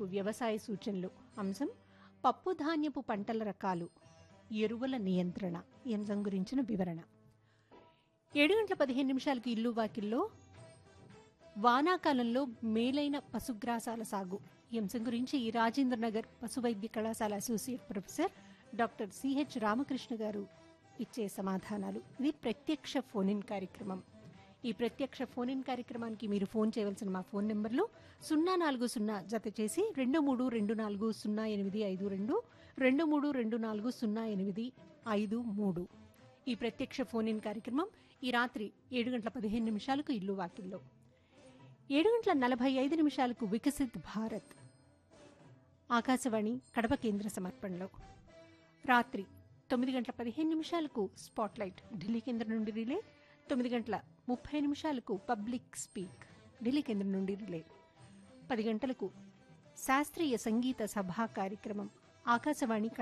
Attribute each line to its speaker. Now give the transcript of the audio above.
Speaker 1: వ్యవసాయ సూచనలు అంశం పప్పు ధాన్యపు పంటల రకాలు ఎరువుల నియంత్రణ ఈ అంశం గురించిన వివరణ ఏడు గంటల పదిహేను నిమిషాలకు ఇల్లు వాకిల్లో వానాకాలంలో మేలైన పశుగ్రాసాల సాగు ఈ అంశం గురించి ఈ రాజేంద్ర నగర్ పశు వైద్య కళాశాల associate professor doctor CH Ramakrishna garu ఇచ్చే సమాధానాలు ఇది ప్రత్యక్ష ఫోన్ ఇన్ కార్యక్రమం ఈ ప్రత్యక్ష ఫోన్ ఇన్ కార్యక్రమానికి మీరు ఫోన్ చేయవలసిన మా ఫోన్ నెంబర్లు సున్నా నాలుగు సున్నా జత చేసి రెండు మూడు రెండు నాలుగు సున్నా ఎనిమిది ఐదు రెండు రెండు మూడు రెండు నాలుగు సున్నా ఎనిమిది ఐదు మూడు ఈ ప్రత్యక్ష ఫోన్ ఇన్ కార్యక్రమం ఈ రాత్రి ఏడు గంటల పదిహేను నిమిషాలకు ఇల్లు వాకిల్లో ఏడు గంటల నలభై ఐదు నిమిషాలకు వికసిత్ భారత్ ఆకాశవాణి కడప కేంద్ర సమర్పణలో రాత్రి తొమ్మిది గంటల పదిహేను నిమిషాలకు స్పాట్లైట్ ఢిల్లీ కేంద్రం నుండి రిలే తొమ్మిది గంటల ముప్పై నిమిషాలకు పబ్లిక్ స్పీక్ ఢిల్లీ కేంద్రం నుండి రిలే పది గంటలకు శాస్త్రీయ సంగీత సభా కార్యక్రమం ఆకాశవాణి